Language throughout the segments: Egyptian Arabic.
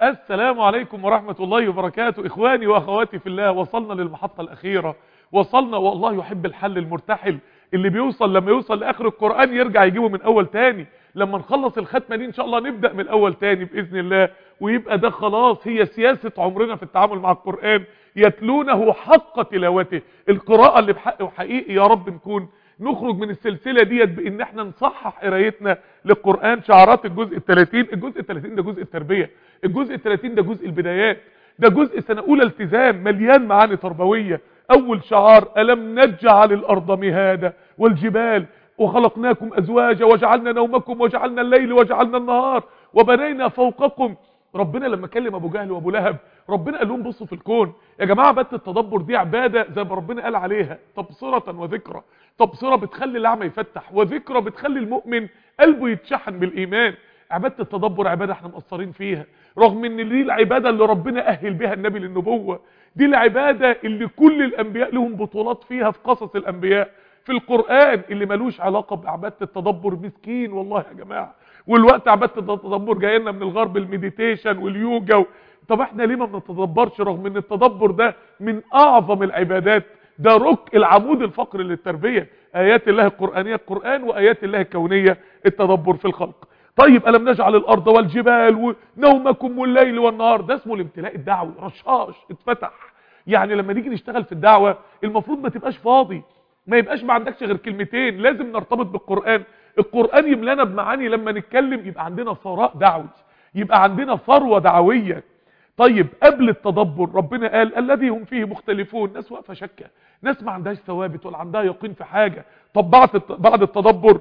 السلام عليكم ورحمة الله وبركاته إخواني وأخواتي في الله وصلنا للمحطة الأخيرة وصلنا والله يحب الحل المرتحل اللي بيوصل لما يوصل لآخر القرآن يرجع يجيبه من أول تاني لما نخلص الختمة دي إن شاء الله نبدأ من الأول تاني بإذن الله ويبقى ده خلاص هي سياسة عمرنا في التعامل مع القرآن يتلونه حق تلاوته القراءة اللي بحق وحقيقي يا رب نكون نخرج من السلسلة ديت بان احنا نصحح قرايتنا للقرآن شعارات الجزء الثلاثين الجزء الثلاثين ده جزء التربية الجزء الثلاثين ده جزء البدايات ده جزء سنة اولى التزام مليان معاني تربوية اول شعار الم نجعل الارض مهادا والجبال وخلقناكم ازواجا وجعلنا نومكم وجعلنا الليل وجعلنا النهار وبنينا فوقكم ربنا لما كلم ابو جهل وابو لهب ربنا قال لهم بصوا في الكون يا جماعه عباده التدبر دي عباده زي ما ربنا قال عليها تبصره وذكرى تبصره بتخلي الاعمى يفتح وذكرى بتخلي المؤمن قلبه يتشحن بالايمان عباده التدبر عباده احنا مقصرين فيها رغم ان دي العباده اللي ربنا اهل بها النبي للنبوه دي العباده اللي كل الانبياء لهم بطولات فيها في قصص الانبياء في القران اللي ملوش علاقه بعباده التدبر مسكين والله يا جماعه والوقت عباده التدبر جاي لنا من الغرب المديتيشن واليوجا و... طب احنا ليه ما بنتدبرش رغم ان التدبر ده من اعظم العبادات ده رك العمود الفقري للتربيه ايات الله القرانيه القران وايات الله الكونيه التدبر في الخلق طيب الم نجعل الارض والجبال ونومكم والليل والنهار ده اسمه الامتلاء الدعوي رشاش اتفتح يعني لما نيجي نشتغل في الدعوه المفروض ما تبقاش فاضي ما يبقاش ما عندكش غير كلمتين لازم نرتبط بالقران القرآن يملانا بمعاني لما نتكلم يبقى عندنا ثراء دعوي يبقى عندنا ثروة دعوية طيب قبل التدبر ربنا قال الذي هم فيه مختلفون ناس واقفة شكة ناس ما عندهاش ثوابت ولا عندها يقين في حاجة طب بعد بعد التدبر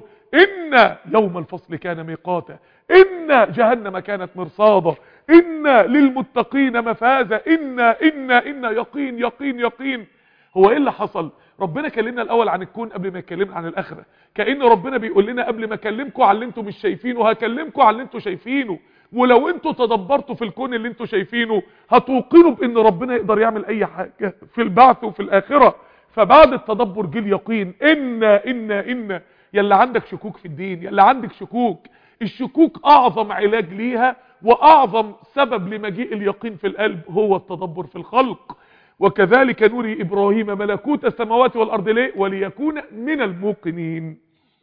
إن يوم الفصل كان ميقاتا إن جهنم كانت مرصادا إن للمتقين مفازا إن إن إن يقين يقين يقين هو إيه اللي حصل ربنا كلمنا الاول عن الكون قبل ما يكلمنا عن الاخره كأن ربنا بيقول لنا قبل ما اكلمكم على اللي انتم مش شايفينه هكلمكم على اللي انتم شايفينه ولو انتوا تدبرتوا في الكون اللي انتوا شايفينه هتوقنوا بان ربنا يقدر يعمل اي حاجه في البعث وفي الاخره فبعد التدبر جه اليقين ان ان ان يلا عندك شكوك في الدين يلا عندك شكوك الشكوك اعظم علاج ليها واعظم سبب لمجيء اليقين في القلب هو التدبر في الخلق وكذلك نري إبراهيم ملكوت السماوات والأرض ليه وليكون من الموقنين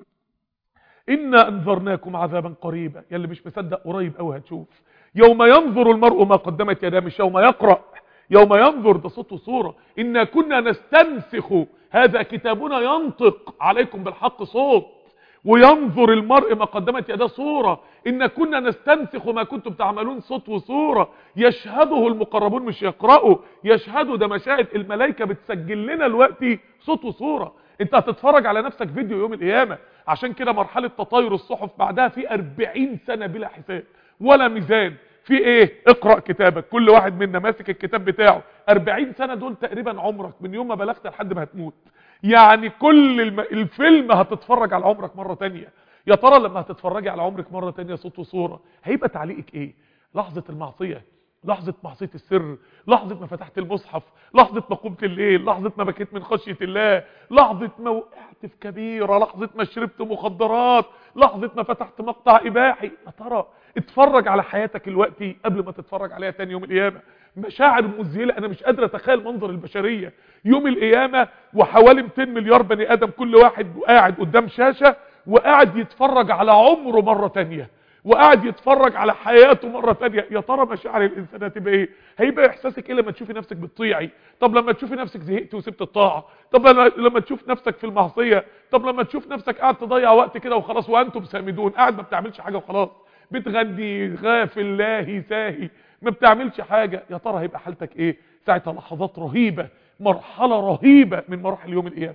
إنا أنذرناكم عذابا قريبا يلي مش مصدق قريب أو هتشوف يوم ينظر المرء ما قدمت يداه مش يوم يقرأ يوم ينظر ده صوت وصورة إنا كنا نستنسخ هذا كتابنا ينطق عليكم بالحق صوت وينظر المرء ما قدمت يداه صورة إن كنا نستنسخ ما كنتم تعملون صوت وصورة يشهده المقربون مش يقرأوا يشهدوا ده مشاهد الملائكة بتسجل لنا الوقت صوت وصورة انت هتتفرج على نفسك فيديو يوم القيامة عشان كده مرحلة تطاير الصحف بعدها في 40 سنة بلا حساب ولا ميزان في ايه اقرأ كتابك كل واحد منا ماسك الكتاب بتاعه 40 سنة دول تقريبا عمرك من يوم ما بلغت لحد ما هتموت يعني كل الم... الفيلم هتتفرج على عمرك مرة تانية يا ترى لما هتتفرجي على عمرك مرة تانية صوت وصورة هيبقى تعليقك ايه لحظة المعصية لحظة معصية السر لحظة ما فتحت المصحف لحظة ما قمت الليل لحظة ما بكيت من خشية الله لحظة ما وقعت في كبيرة لحظة ما شربت مخدرات لحظة ما فتحت مقطع إباحي يا ترى اتفرج على حياتك الوقتي قبل ما تتفرج عليها تاني يوم القيامة مشاعر مذهله انا مش قادر اتخيل منظر البشريه يوم القيامه وحوالي 200 مليار بني ادم كل واحد قاعد قدام شاشه وقاعد يتفرج على عمره مره تانية وقاعد يتفرج على حياته مره تانية يا ترى مشاعر الانسان هتبقى ايه هيبقى احساسك ايه لما تشوفي نفسك بتطيعي طب لما تشوفي نفسك زهقت وسبت الطاعه طب لما تشوف نفسك في المعصيه طب لما تشوف نفسك قاعد تضيع وقت كده وخلاص وانتم سامدون قاعد ما بتعملش حاجه وخلاص بتغني غافل لاهي ساهي ما بتعملش حاجة يا ترى هيبقى حالتك ايه ساعتها لحظات رهيبة مرحلة رهيبة من مراحل يوم القيامة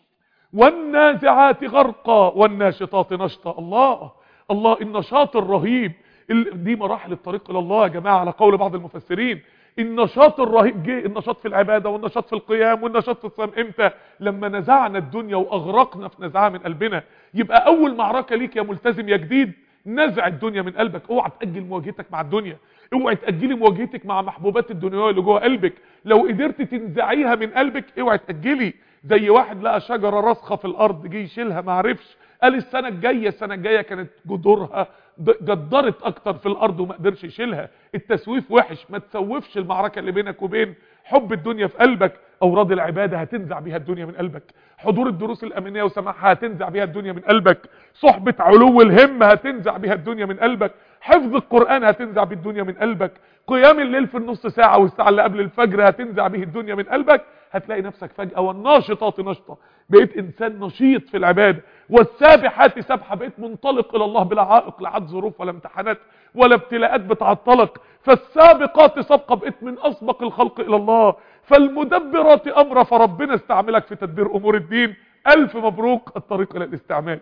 والنازعات غرقا والناشطات نشطا الله الله النشاط الرهيب دي مراحل الطريق الى الله يا جماعة على قول بعض المفسرين النشاط الرهيب جه النشاط في العبادة والنشاط في القيام والنشاط في الصيام امتى لما نزعنا الدنيا واغرقنا في نزعها من قلبنا يبقى اول معركة ليك يا ملتزم يا جديد نزع الدنيا من قلبك اوعى تأجل مواجهتك مع الدنيا اوعى تأجلي مواجهتك مع محبوبات الدنيا اللي جوه قلبك لو قدرت تنزعيها من قلبك اوعى تأجلي زي واحد لقى شجرة راسخة في الارض جه يشيلها ما عرفش قال السنة الجاية السنة الجاية كانت جذورها جدرت اكتر في الارض وما قدرش يشيلها التسويف وحش ما تسوفش المعركة اللي بينك وبين حب الدنيا في قلبك اوراد العبادة هتنزع بيها الدنيا من قلبك حضور الدروس الامنية وسماعها هتنزع بيها الدنيا من قلبك صحبة علو الهمة هتنزع بيها الدنيا من قلبك حفظ القرآن هتنزع بيه الدنيا من قلبك قيام الليل في النص ساعة والساعة اللي قبل الفجر هتنزع به الدنيا من قلبك هتلاقي نفسك فجأة والناشطات نشطة بقيت انسان نشيط في العبادة والسابحات سبحة بقيت منطلق الى الله بلا عائق لا عاد ظروف ولا امتحانات ولا ابتلاءات بتعطلك فالسابقات سبقة بقيت من اسبق الخلق الى الله فالمدبرات امر فربنا استعملك في تدبير امور الدين الف مبروك الطريق الى الاستعمال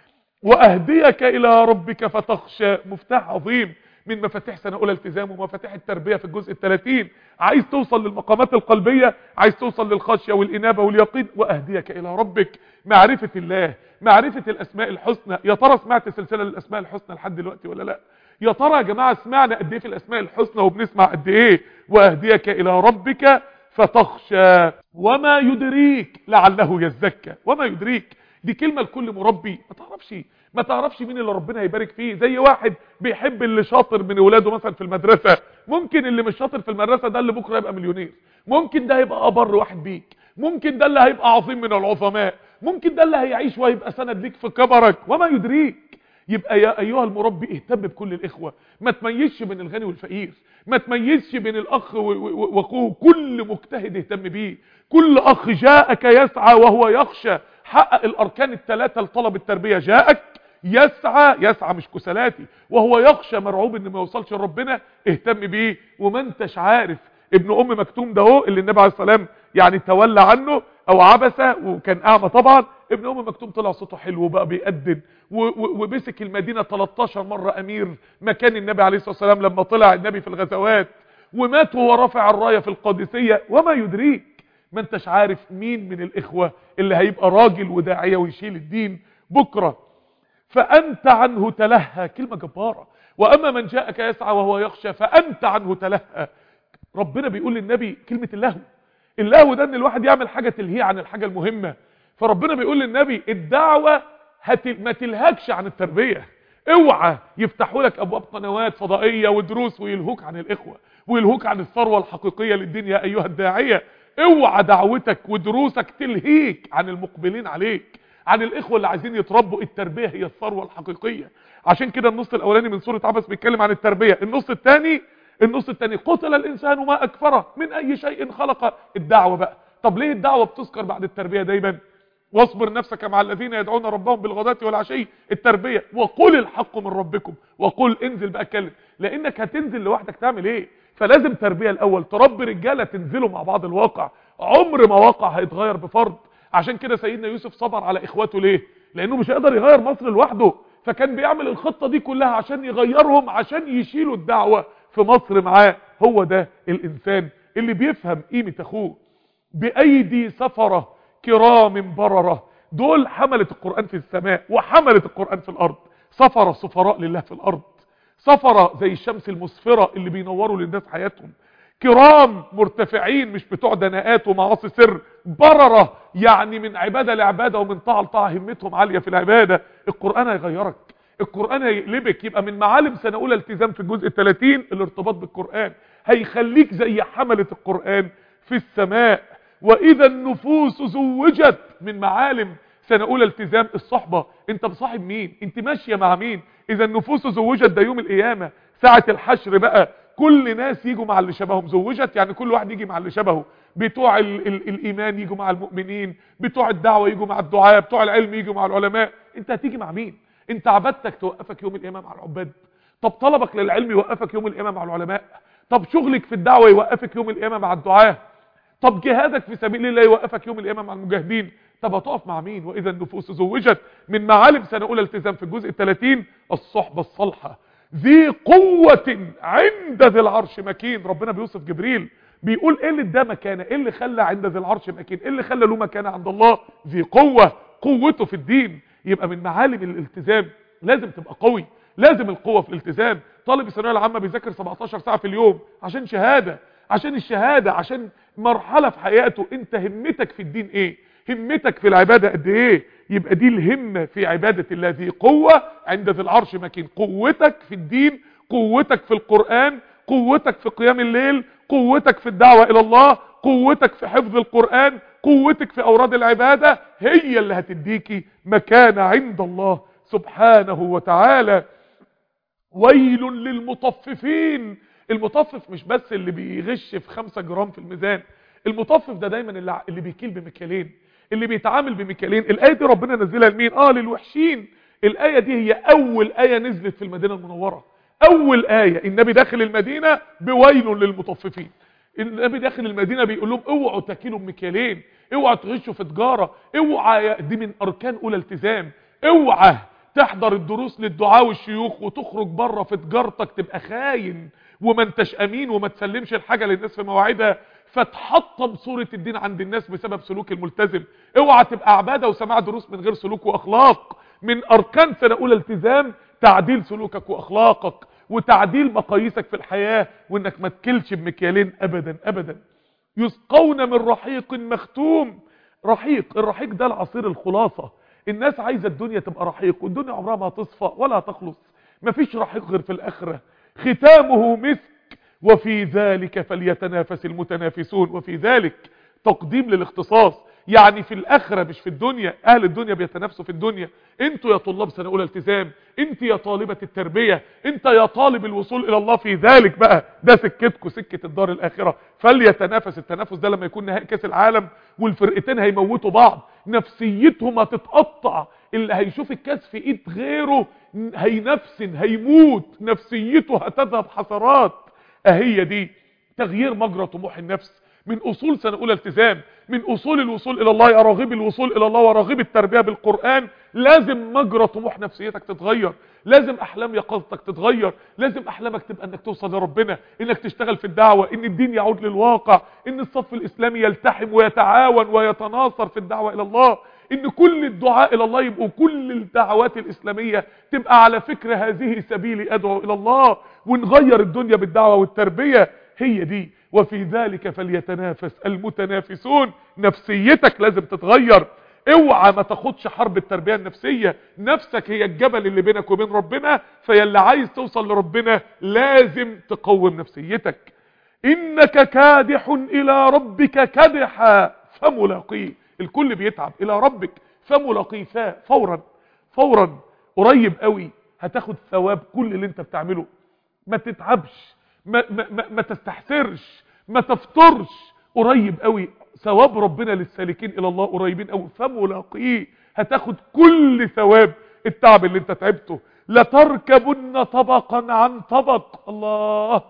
واهديك الى ربك فتخشى مفتاح عظيم من مفاتيح سنة اولى التزام ومفاتيح التربية في الجزء الثلاثين عايز توصل للمقامات القلبية عايز توصل للخشية والانابة واليقين واهديك الى ربك معرفة الله معرفة الاسماء الحسنى يا ترى سمعت سلسلة الاسماء الحسنى لحد دلوقتي ولا لا يا ترى يا جماعة سمعنا قد ايه في الاسماء الحسنى وبنسمع قد ايه واهديك الى ربك فتخشى وما يدريك لعله يزكى وما يدريك دي كلمة لكل مربي ما تعرفش ما تعرفش مين اللي ربنا هيبارك فيه زي واحد بيحب اللي شاطر من ولاده مثلا في المدرسة ممكن اللي مش شاطر في المدرسة ده اللي بكرة يبقى مليونير ممكن ده هيبقى ابر واحد بيك ممكن ده اللي هيبقى عظيم من العظماء ممكن ده اللي هيعيش وهيبقى سند ليك في كبرك وما يدريك يبقى يا ايها المربي اهتم بكل الاخوة ما تميزش بين الغني والفقير ما تميزش بين الاخ واخوه كل مجتهد اهتم بيه كل اخ جاءك يسعى وهو يخشى حقق الاركان الثلاثة لطلب التربية جاءك يسعى يسعى مش كسلاتي وهو يخشى مرعوب ان ما يوصلش لربنا اهتم بيه وما انتش عارف ابن ام مكتوم ده هو اللي النبي عليه السلام يعني تولى عنه او عبس وكان اعمى طبعا ابن ام مكتوم طلع صوته حلو وبقى بيقدم ومسك المدينة 13 مرة امير مكان النبي عليه الصلاة والسلام لما طلع النبي في الغزوات ومات وهو رافع الراية في القادسية وما يدريك ما انتش عارف مين من الاخوة اللي هيبقى راجل وداعية ويشيل الدين بكرة فأنت عنه تلهى كلمة جبارة وأما من جاءك يسعى وهو يخشى فأنت عنه تلهى ربنا بيقول للنبي كلمة اللهو اللهو ده ان الواحد يعمل حاجة تلهيه عن الحاجة المهمة فربنا بيقول للنبي الدعوة هتل... ما تلهكش عن التربية اوعى يفتحوا لك ابواب قنوات فضائية ودروس ويلهوك عن الاخوة ويلهوك عن الثروة الحقيقية للدين يا ايها الداعية اوعى دعوتك ودروسك تلهيك عن المقبلين عليك عن الاخوة اللي عايزين يتربوا التربية هي الثروة الحقيقية عشان كده النص الاولاني من سورة عبس بيتكلم عن التربية النص الثاني النص الثاني قتل الانسان ما اكفره من اي شيء خلق الدعوة بقى طب ليه الدعوة بتذكر بعد التربية دايما واصبر نفسك مع الذين يدعون ربهم بالغداة والعشي التربية وقل الحق من ربكم وقل انزل بقى اتكلم لانك هتنزل لوحدك تعمل ايه فلازم تربية الاول تربي رجالة تنزلوا مع بعض الواقع عمر ما واقع هيتغير بفرض عشان كده سيدنا يوسف صبر على اخواته ليه لانه مش هيقدر يغير مصر لوحده فكان بيعمل الخطة دي كلها عشان يغيرهم عشان يشيلوا الدعوة في مصر معاه هو ده الانسان اللي بيفهم قيمة اخوه بايدي سفرة كرام بررة دول حملة القرآن في السماء وحملة القرآن في الارض سفرة سفراء لله في الارض سفرة زي الشمس المسفرة اللي بينوروا للناس حياتهم كرام مرتفعين مش بتوع دناءات ومعاصي سر بررة يعني من عبادة لعبادة ومن طاعة لطاعة همتهم عالية في العبادة القرآن هيغيرك القرآن هيقلبك يبقى من معالم سنة أولى التزام في الجزء الثلاثين الارتباط بالقرآن هيخليك زي حملة القرآن في السماء وإذا النفوس زوجت من معالم سنة أولى التزام الصحبة انت بصاحب مين انت ماشية مع مين إذا النفوس زوجت ده يوم القيامة ساعة الحشر بقى كل ناس يجوا مع اللي شبههم زوجت يعني كل واحد يجي مع اللي شبهه بتوع ال ال الايمان يجوا مع المؤمنين بتوع الدعوة يجوا مع الدعاء بتوع العلم يجوا مع العلماء انت هتيجي مع مين انت عبادتك توقفك يوم القيامة مع العباد طب طلبك للعلم يوقفك يوم القيامة مع العلماء طب شغلك في الدعوة يوقفك يوم القيامة مع الدعاة طب جهادك في سبيل الله يوقفك يوم القيامة مع المجاهدين طب هتقف مع مين واذا النفوس زوجت من معالم سنة اولى التزام في الجزء الثلاثين الصحبة الصالحة ذي قوة عند ذي العرش مكين ربنا بيوصف جبريل بيقول ايه اللي ده مكانه ايه اللي خلى عند ذي العرش مكين ايه اللي خلى له مكانه عند الله ذي قوة قوته في الدين يبقى من معالم الالتزام لازم تبقى قوي لازم القوة في الالتزام طالب الثانويه العامه بيذاكر 17 ساعة في اليوم عشان شهادة عشان الشهادة عشان مرحلة في حياته انت همتك في الدين ايه همتك في العبادة قد ايه يبقى دي الهمة في عبادة الله ذي قوة عند ذي العرش مكين قوتك في الدين قوتك في القرآن قوتك في قيام الليل قوتك في الدعوة الى الله قوتك في حفظ القرآن قوتك في اوراد العبادة هي اللي هتديكي مكان عند الله سبحانه وتعالى ويل للمطففين المطفف مش بس اللي بيغش في خمسة جرام في الميزان المطفف ده دايما اللي, اللي بيكيل بمكيالين اللي بيتعامل بمكيالين الآية دي ربنا نزلها لمين اه للوحشين الآية دي هي أول آية نزلت في المدينة المنورة أول آية النبي داخل المدينة بويل للمطففين النبي داخل المدينة بيقول لهم اوعوا تاكلوا بمكيالين اوعوا تغشوا في تجارة اوعى دي من أركان أولى التزام اوعى تحضر الدروس للدعاء والشيوخ وتخرج بره في تجارتك تبقى خاين وما انتش امين وما تسلمش الحاجة للناس في مواعيدها فتحطم صورة الدين عند الناس بسبب سلوك الملتزم اوعى تبقى عبادة وسماع دروس من غير سلوك واخلاق من اركان سنة اولى التزام تعديل سلوكك واخلاقك وتعديل مقاييسك في الحياة وانك ما تكلش بمكيالين ابدا ابدا يسقون من رحيق مختوم رحيق الرحيق ده العصير الخلاصة الناس عايزة الدنيا تبقى رحيق والدنيا عمرها ما هتصفى ولا هتخلص مفيش رحيق غير في الاخرة ختامه مسك وفي ذلك فليتنافس المتنافسون وفي ذلك تقديم للاختصاص يعني في الاخرة مش في الدنيا اهل الدنيا بيتنافسوا في الدنيا انتوا يا طلاب سنة اولى التزام انت يا طالبة التربية انت يا طالب الوصول الى الله في ذلك بقى ده سكتكم سكة الدار الاخرة فليتنافس التنافس ده لما يكون نهائي كاس العالم والفرقتين هيموتوا بعض نفسيتهم هتتقطع اللي هيشوف الكاس في ايد غيره هينفسن هيموت نفسيته هتذهب حسرات اهي دي تغيير مجرى طموح النفس من اصول سنة اولى التزام من اصول الوصول الى الله يا راغب الوصول الى الله وراغب التربية بالقرآن لازم مجرى طموح نفسيتك تتغير لازم احلام يقظتك تتغير لازم احلامك تبقى انك توصل لربنا انك تشتغل في الدعوة ان الدين يعود للواقع ان الصف الاسلامي يلتحم ويتعاون ويتناصر في الدعوة الى الله ان كل الدعاء الى الله يبقوا كل الدعوات الاسلامية تبقى على فكر هذه سبيلي ادعو الى الله ونغير الدنيا بالدعوة والتربية هي دي وفي ذلك فليتنافس المتنافسون نفسيتك لازم تتغير اوعى ما تاخدش حرب التربية النفسية نفسك هي الجبل اللي بينك وبين ربنا فياللي عايز توصل لربنا لازم تقوم نفسيتك انك كادح الى ربك كدحا فملاقيه الكل بيتعب الى ربك فملاقيه فورا فورا قريب قوي هتاخد ثواب كل اللي انت بتعمله ما تتعبش ما, ما, ما, ما تستحسرش ما تفترش قريب قوي ثواب ربنا للسالكين الى الله قريبين قوي فملاقيه هتاخد كل ثواب التعب اللي انت تعبته لتركبن طبقا عن طبق الله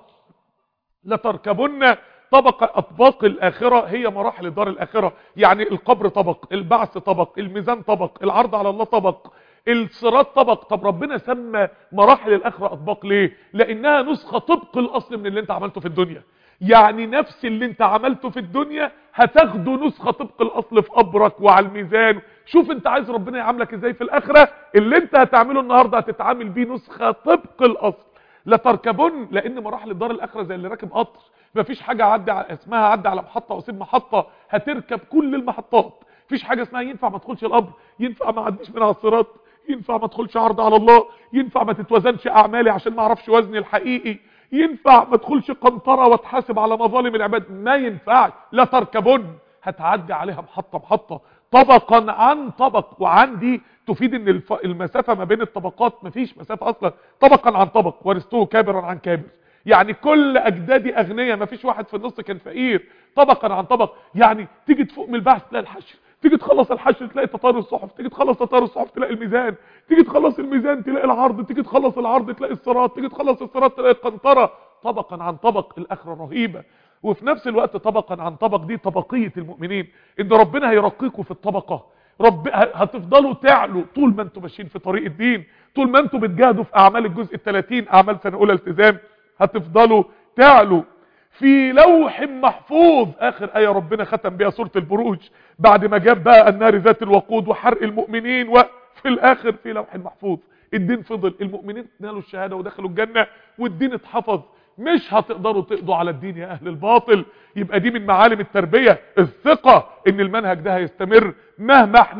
لتركبن طبق اطباق الاخرة هي مراحل الدار الاخرة يعني القبر طبق البعث طبق الميزان طبق العرض على الله طبق الصراط طبق طب ربنا سمى مراحل الاخرة اطباق ليه لانها نسخة طبق الاصل من اللي انت عملته في الدنيا يعني نفس اللي انت عملته في الدنيا هتاخده نسخة طبق الاصل في قبرك وعلى الميزان شوف انت عايز ربنا يعاملك ازاي في الاخرة اللي انت هتعمله النهاردة هتتعامل بيه نسخة طبق الاصل لا تركبن لان مراحل الدار الاخرة زي اللي راكب قطر مفيش حاجة عدى على اسمها عدى على محطة وسيب محطة هتركب كل المحطات مفيش حاجة اسمها ينفع ما تدخلش القبر ينفع ما عديش من على الصراط ينفع ما ادخلش عرض على الله ينفع ما تتوزنش اعمالي عشان ما اعرفش وزني الحقيقي ينفع ما ادخلش قنطرة واتحاسب على مظالم العباد ما ينفعش لا تركبن هتعدي عليها محطة محطة طبقا عن طبق وعن دي تفيد ان الف... المسافة ما بين الطبقات مفيش مسافة اصلا طبقا عن طبق ورثته كابرا عن كابر يعني كل اجدادي اغنياء مفيش واحد في النص كان فقير طبقا عن طبق يعني تيجي تفوق من البحث تلاقي الحشر تيجي تخلص الحشر تلاقي تطار الصحف تيجي تخلص تطار الصحف تلاقي الميزان تيجي تخلص الميزان تلاقي العرض تيجي تخلص العرض تلاقي الصراط تيجي تخلص الصراط تلاقي القنطرة طبقا عن طبق الاخرة رهيبة وفي نفس الوقت طبقا عن طبق دي طبقية المؤمنين ان ربنا هيرقيكم في الطبقة رب هتفضلوا تعلوا طول ما انتم ماشيين في طريق الدين طول ما انتم بتجاهدوا في اعمال الجزء الثلاثين اعمال سنة اولى التزام هتفضلوا تعلوا في لوح محفوظ اخر ايه ربنا ختم بها سورة البروج بعد ما جاب بقى النار ذات الوقود وحرق المؤمنين وفي الاخر في لوح محفوظ الدين فضل المؤمنين نالوا الشهادة ودخلوا الجنة والدين اتحفظ مش هتقدروا تقضوا على الدين يا اهل الباطل يبقى دي من معالم التربية الثقة ان المنهج ده هيستمر مهما احنا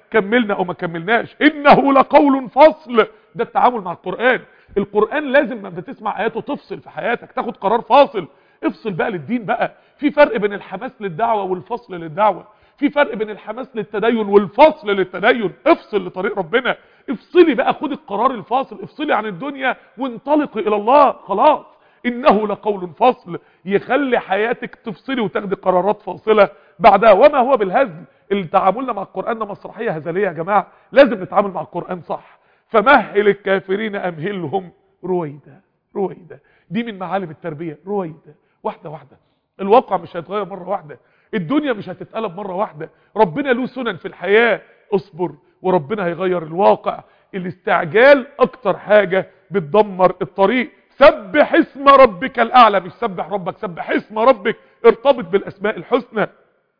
كملنا او ما كملناش انه لقول فصل ده التعامل مع القرآن القرآن لازم لما تسمع اياته تفصل في حياتك تاخد قرار فاصل افصل بقى للدين بقى في فرق بين الحماس للدعوة والفصل للدعوة في فرق بين الحماس للتدين والفصل للتدين افصل لطريق ربنا افصلي بقى خد القرار الفاصل افصلي عن الدنيا وانطلقي الى الله خلاص انه لقول فصل يخلي حياتك تفصلي وتاخدي قرارات فاصلة بعدها وما هو بالهزل التعاملنا مع القرآن ده مسرحية هزلية يا جماعة لازم نتعامل مع القرآن صح فمهل الكافرين امهلهم رويدا رويدا دي من معالم التربية رويدا واحدة واحدة الواقع مش هيتغير مرة واحدة الدنيا مش هتتقلب مرة واحدة ربنا له سنن في الحياة اصبر وربنا هيغير الواقع الاستعجال اكتر حاجة بتدمر الطريق سبح اسم ربك الاعلى مش سبح ربك سبح اسم ربك ارتبط بالاسماء الحسنى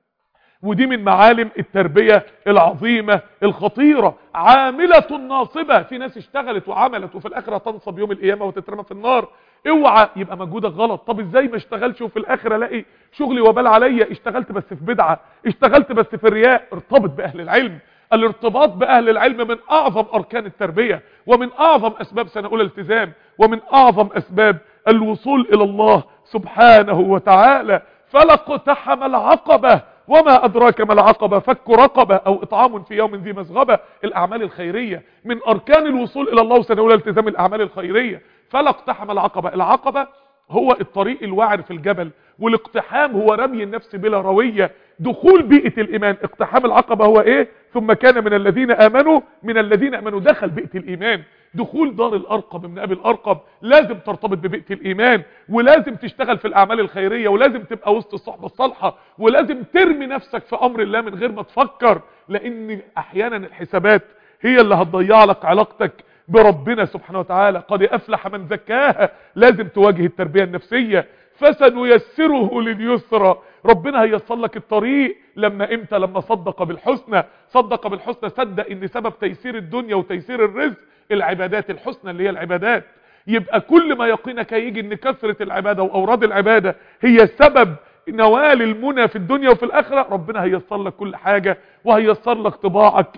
ودي من معالم التربية العظيمة الخطيرة عاملة ناصبة في ناس اشتغلت وعملت وفي الاخرة تنصب يوم القيامة وتترمى في النار اوعى يبقى مجهودك غلط طب ازاي ما اشتغلش وفي الاخر الاقي شغلي وبال عليا اشتغلت بس في بدعة اشتغلت بس في الرياء ارتبط باهل العلم الارتباط باهل العلم من اعظم اركان التربية ومن اعظم اسباب سنة اولى التزام ومن اعظم اسباب الوصول الى الله سبحانه وتعالى فلقتحم العقبة وما أدراك ما العقبة فك رقبة أو إطعام في يوم ذي مسغبة الأعمال الخيرية من أركان الوصول إلى الله سنقول التزام الأعمال الخيرية فلا اقتحم العقبة العقبة هو الطريق الواعر في الجبل والاقتحام هو رمي النفس بلا روية دخول بيئة الإيمان اقتحام العقبة هو إيه ثم كان من الذين آمنوا من الذين آمنوا دخل بيئة الإيمان دخول دار الأرقب من أبي الأرقب لازم ترتبط ببيئة الإيمان ولازم تشتغل في الأعمال الخيرية ولازم تبقى وسط الصحبة الصالحة ولازم ترمي نفسك في أمر الله من غير ما تفكر لأن أحيانا الحسابات هي اللي هتضيع لك علاقتك بربنا سبحانه وتعالى قد أفلح من زكاها لازم تواجه التربية النفسية فسنيسره لليسرى ربنا هيصل لك الطريق لما امتى لما صدق بالحسنى صدق بالحسنى صدق ان سبب تيسير الدنيا وتيسير الرزق العبادات الحسنى اللي هي العبادات يبقى كل ما يقينك هيجي ان كثرة العبادة واوراد العبادة هي سبب نوال المنى في الدنيا وفي الاخرة ربنا هيصل لك كل حاجة وهيصر لك طباعك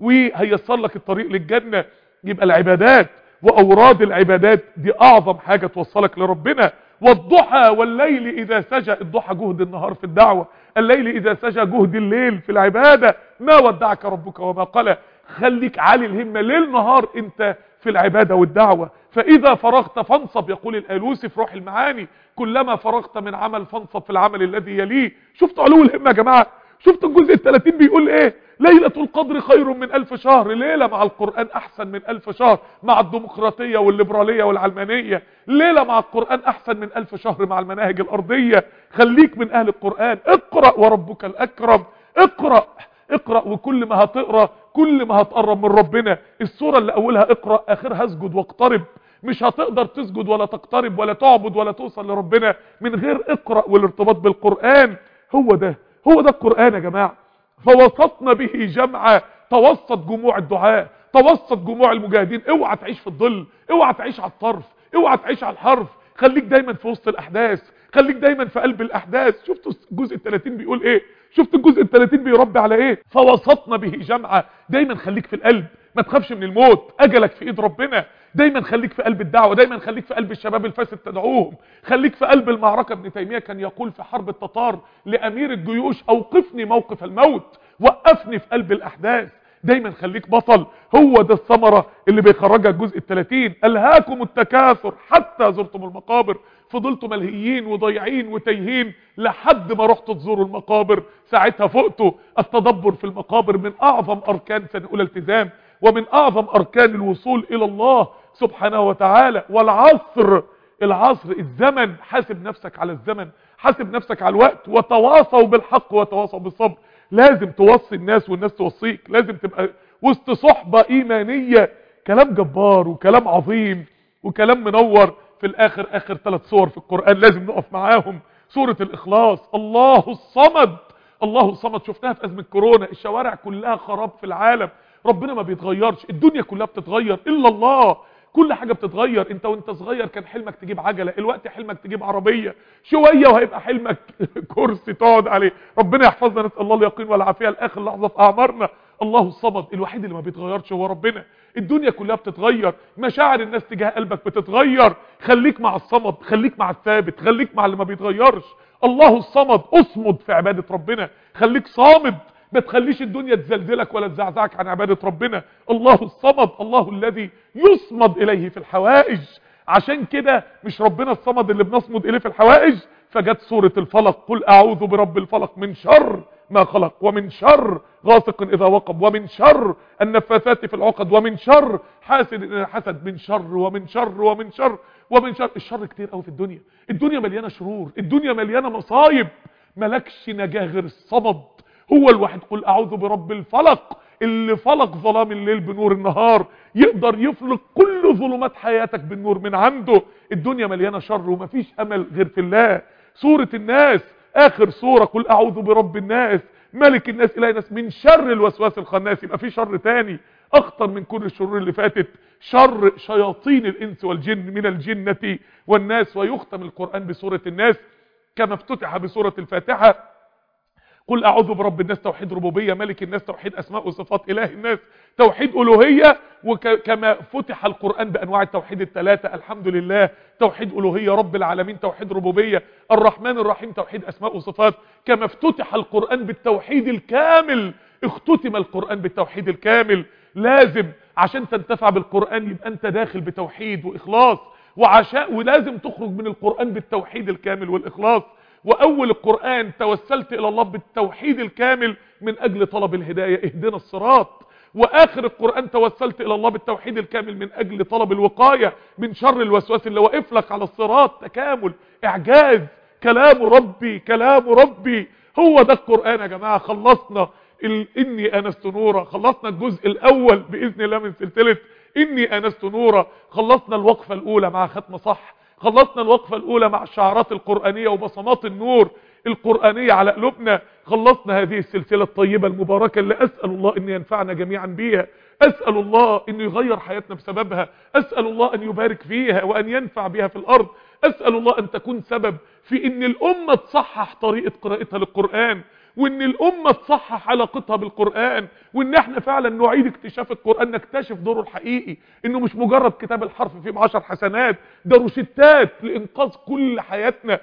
وهيصر لك الطريق للجنة يبقى العبادات واوراد العبادات دي اعظم حاجة توصلك لربنا والضحى والليل اذا سجى الضحى جهد النهار في الدعوة الليل اذا سجى جهد الليل في العبادة ما ودعك ربك وما قلى خليك عالي الهمة ليل نهار انت في العبادة والدعوة فاذا فرغت فانصب يقول الالوسي في روح المعاني كلما فرغت من عمل فانصب في العمل الذي يليه شفتوا علو الهمة يا جماعة شفتوا الجزء الثلاثين بيقول ايه ليلة القدر خير من ألف شهر ليلة مع القرآن أحسن من ألف شهر مع الديمقراطية والليبرالية والعلمانية ليلة مع القرآن أحسن من ألف شهر مع المناهج الأرضية خليك من أهل القرآن اقرأ وربك الأكرم اقرأ اقرأ وكل ما هتقرأ كل ما هتقرب من ربنا السورة اللي أولها اقرأ آخرها اسجد واقترب مش هتقدر تسجد ولا تقترب ولا تعبد ولا توصل لربنا من غير اقرأ والارتباط بالقرآن هو ده هو ده القرآن يا جماعة فوسطنا به جمعا توسط جموع الدعاء توسط جموع المجاهدين اوعى تعيش في الظل اوعى تعيش على الطرف اوعى تعيش على الحرف خليك دايما في وسط الاحداث خليك دايما في قلب الاحداث شفتوا الجزء ال30 بيقول ايه شفت الجزء ال30 بيربي على ايه فوسطنا به جمعا دايما خليك في القلب ما تخافش من الموت اجلك في ايد ربنا دايما خليك في قلب الدعوة دايما خليك في قلب الشباب الفاسد تدعوهم خليك في قلب المعركة ابن تيمية كان يقول في حرب التتار لامير الجيوش اوقفني موقف الموت وقفني في قلب الاحداث دايما خليك بطل هو ده الثمرة اللي بيخرجها الجزء الثلاثين الهاكم التكاثر حتى زرتم المقابر فضلتوا ملهيين وضيعين وتايهين لحد ما رحتوا تزوروا المقابر ساعتها فقتوا التدبر في المقابر من اعظم اركان سنة اولى التزام ومن اعظم اركان الوصول الى الله سبحانه وتعالى والعصر العصر الزمن حاسب نفسك على الزمن حاسب نفسك على الوقت وتواصوا بالحق وتواصوا بالصبر لازم توصي الناس والناس توصيك لازم تبقى وسط صحبة ايمانية كلام جبار وكلام عظيم وكلام منور في الاخر اخر ثلاث صور في القرآن لازم نقف معاهم سورة الاخلاص الله الصمد الله الصمد شفناها في ازمة كورونا الشوارع كلها خراب في العالم ربنا ما بيتغيرش الدنيا كلها بتتغير الا الله كل حاجة بتتغير انت وانت صغير كان حلمك تجيب عجلة الوقت حلمك تجيب عربية شوية وهيبقى حلمك كرسي تقعد عليه ربنا يحفظنا نسأل الله اليقين والعافية لاخر لحظة في اعمارنا الله الصمد الوحيد اللي ما بيتغيرش هو ربنا الدنيا كلها بتتغير مشاعر الناس تجاه قلبك بتتغير خليك مع الصمد خليك مع الثابت خليك مع اللي ما بيتغيرش الله الصمد اصمد في عبادة ربنا خليك صامد ما تخليش الدنيا تزلزلك ولا تزعزعك عن عبادة ربنا الله الصمد الله الذي يصمد إليه في الحوائج عشان كده مش ربنا الصمد اللي بنصمد إليه في الحوائج فجت سورة الفلق قل أعوذ برب الفلق من شر ما خلق ومن شر غاسق إذا وقب ومن شر النفاثات في العقد ومن شر حاسد إذا حسد من شر ومن شر ومن شر ومن شر الشر كتير قوي في الدنيا الدنيا مليانة شرور الدنيا مليانة مصايب ملكش نجاه غير الصمد هو الواحد قل اعوذ برب الفلق اللي فلق ظلام الليل بنور النهار يقدر يفلق كل ظلمات حياتك بالنور من عنده الدنيا مليانة شر ومفيش امل غير في الله سورة الناس اخر سورة قل اعوذ برب الناس ملك الناس اله الناس من شر الوسواس الخناس يبقى في شر تاني اخطر من كل الشرور اللي فاتت شر شياطين الانس والجن من الجنة والناس ويختم القرآن بسورة الناس كما افتتح بسورة الفاتحة قل اعوذ برب الناس توحيد ربوبية ملك الناس توحيد اسماء وصفات اله الناس توحيد الوهية وكما فتح القرآن بانواع التوحيد الثلاثة الحمد لله توحيد الوهية رب العالمين توحيد ربوبية الرحمن الرحيم توحيد اسماء وصفات كما افتتح القرآن بالتوحيد الكامل اختتم القرآن بالتوحيد الكامل لازم عشان تنتفع بالقرآن يبقى انت داخل بتوحيد واخلاص وعشاء ولازم تخرج من القرآن بالتوحيد الكامل والاخلاص واول القرآن توسلت الى الله بالتوحيد الكامل من اجل طلب الهداية اهدنا الصراط واخر القرآن توسلت الى الله بالتوحيد الكامل من اجل طلب الوقاية من شر الوسواس اللي واقف لك على الصراط تكامل اعجاز كلام ربي كلام ربي هو ده القرآن يا جماعة خلصنا ال... اني انست نورا خلصنا الجزء الاول باذن الله من سلسلة اني انست نورا خلصنا الوقفة الاولى مع ختم صح خلصنا الوقفة الاولى مع الشعارات القرآنية وبصمات النور القرآنية على قلوبنا خلصنا هذه السلسلة الطيبة المباركة اللي اسأل الله ان ينفعنا جميعا بيها اسأل الله ان يغير حياتنا بسببها اسأل الله ان يبارك فيها وان ينفع بها في الارض اسأل الله ان تكون سبب في ان الامة تصحح طريقة قراءتها للقرآن وان الامة تصحح علاقتها بالقرآن وان احنا فعلا نعيد اكتشاف القرآن نكتشف دوره الحقيقي انه مش مجرد كتاب الحرف فيه بعشر حسنات ده روشتات لانقاذ كل حياتنا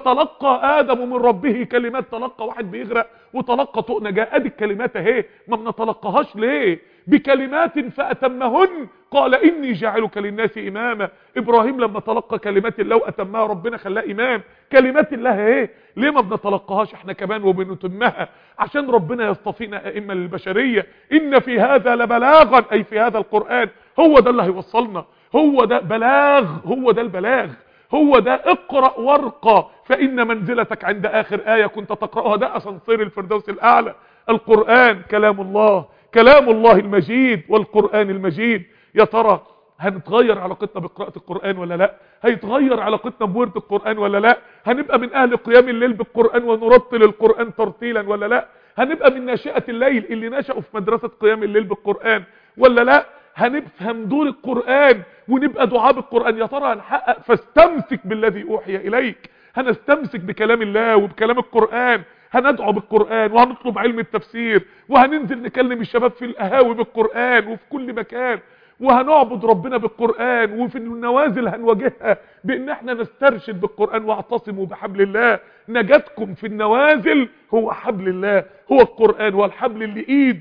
فتلقى ادم من ربه كلمات تلقى واحد بيغرق وتلقى طوق نجاة ادي الكلمات اهي ما بنتلقاهاش ليه بكلمات فاتمهن قال اني جاعلك للناس اماما ابراهيم لما تلقى كلمات الله واتمها ربنا خلاه امام كلمات الله ايه ليه ما بنتلقاهاش احنا كمان وبنتمها عشان ربنا يصطفينا ائمه للبشريه ان في هذا لبلاغا اي في هذا القران هو ده اللي هيوصلنا هو ده بلاغ هو ده البلاغ هو ده اقرأ وارقى فإن منزلتك عند آخر آية كنت تقرأها ده أسانسير الفردوس الأعلى القرآن كلام الله كلام الله المجيد والقرآن المجيد يا ترى هنتغير علاقتنا بقراءة القرآن ولا لا هيتغير علاقتنا بورد القرآن ولا لا هنبقى من أهل قيام الليل بالقرآن ونرتل القرآن ترتيلا ولا لا هنبقى من ناشئة الليل اللي نشأوا في مدرسة قيام الليل بالقرآن ولا لا هنفهم دور القرآن ونبقى دعاء بالقرآن يا ترى هنحقق فاستمسك بالذي أوحي إليك هنستمسك بكلام الله وبكلام القرآن هندعو بالقرآن وهنطلب علم التفسير وهننزل نكلم الشباب في القهاوي بالقرآن وفي كل مكان وهنعبد ربنا بالقرآن وفي النوازل هنواجهها بان احنا نسترشد بالقرآن واعتصموا بحبل الله نجاتكم في النوازل هو حبل الله هو القرآن والحبل اللي ايد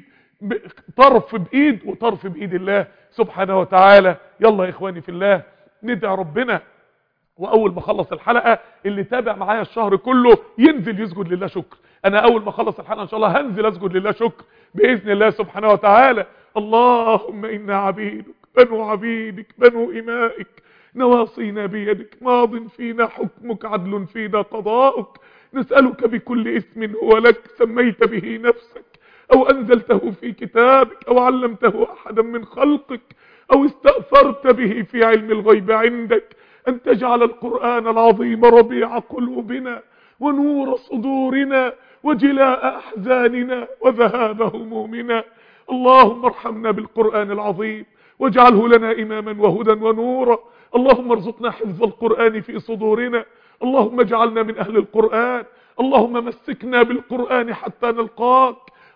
طرف بايد وطرف بايد الله سبحانه وتعالى يلا يا اخواني في الله ندعي ربنا واول ما اخلص الحلقه اللي تابع معايا الشهر كله ينزل يسجد لله شكر انا اول ما اخلص الحلقه ان شاء الله هنزل اسجد لله شكر باذن الله سبحانه وتعالى اللهم انا عبيدك بنو عبيدك بنو امائك نواصينا بيدك ماض فينا حكمك عدل فينا قضاؤك نسألك بكل اسم هو لك سميت به نفسك او انزلته في كتابك او علمته احدا من خلقك او استأثرت به في علم الغيب عندك ان تجعل القرآن العظيم ربيع قلوبنا ونور صدورنا وجلاء احزاننا وذهاب همومنا اللهم ارحمنا بالقرآن العظيم واجعله لنا اماما وهدى ونورا اللهم ارزقنا حفظ القرآن في صدورنا اللهم اجعلنا من اهل القرآن اللهم مسكنا بالقرآن حتى نلقاك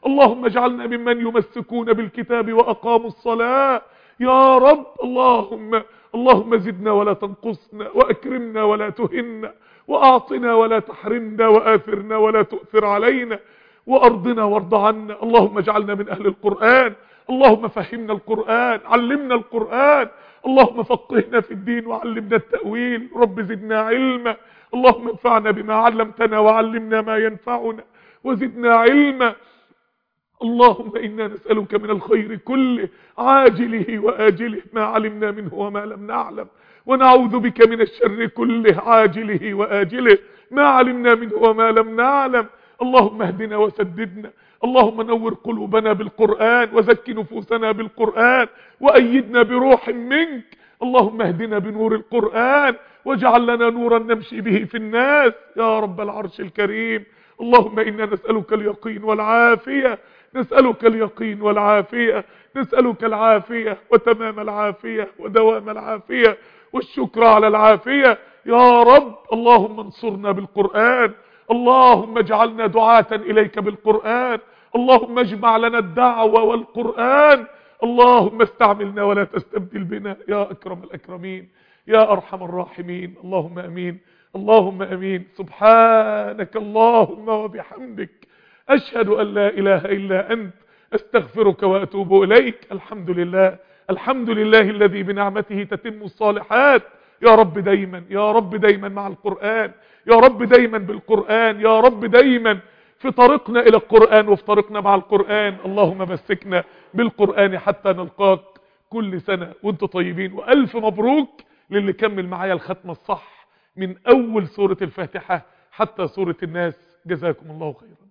اللهم اجعلنا ممن يمسكون بالكتاب وأقاموا الصلاة يا رب اللهم اللهم زدنا ولا تنقصنا وأكرمنا ولا تهنا وأعطنا ولا تحرمنا وآثرنا ولا تؤثر علينا وأرضنا وارض عنا اللهم اجعلنا من أهل القرآن اللهم فهمنا القرآن علمنا القرآن اللهم فقهنا في الدين وعلمنا التأويل رب زدنا علما اللهم انفعنا بما علمتنا وعلمنا ما ينفعنا وزدنا علما اللهم إنا نسألك من الخير كله عاجله وآجله ما علمنا منه وما لم نعلم ونعوذ بك من الشر كله عاجله وآجله ما علمنا منه وما لم نعلم اللهم اهدنا وسددنا اللهم نور قلوبنا بالقرآن وزك نفوسنا بالقرآن وأيدنا بروح منك اللهم اهدنا بنور القرآن واجعل لنا نورا نمشي به في الناس يا رب العرش الكريم اللهم إنا نسألك اليقين والعافية نسألك اليقين والعافية نسألك العافية وتمام العافية ودوام العافية والشكر على العافية يا رب اللهم انصرنا بالقرآن اللهم اجعلنا دعاة إليك بالقرآن اللهم اجمع لنا الدعوة والقرآن اللهم استعملنا ولا تستبدل بنا يا أكرم الأكرمين يا أرحم الراحمين اللهم أمين اللهم أمين سبحانك اللهم وبحمدك أشهد أن لا إله إلا أنت أستغفرك وأتوب إليك الحمد لله الحمد لله الذي بنعمته تتم الصالحات يا رب دايما يا رب دايما مع القرآن يا رب دايما بالقرآن يا رب دايما في طريقنا إلى القرآن وفي طريقنا مع القرآن اللهم مسكنا بالقرآن حتى نلقاك كل سنة وانتم طيبين وألف مبروك للي كمل معايا الختمة الصح من أول سورة الفاتحة حتى سورة الناس جزاكم الله خيرا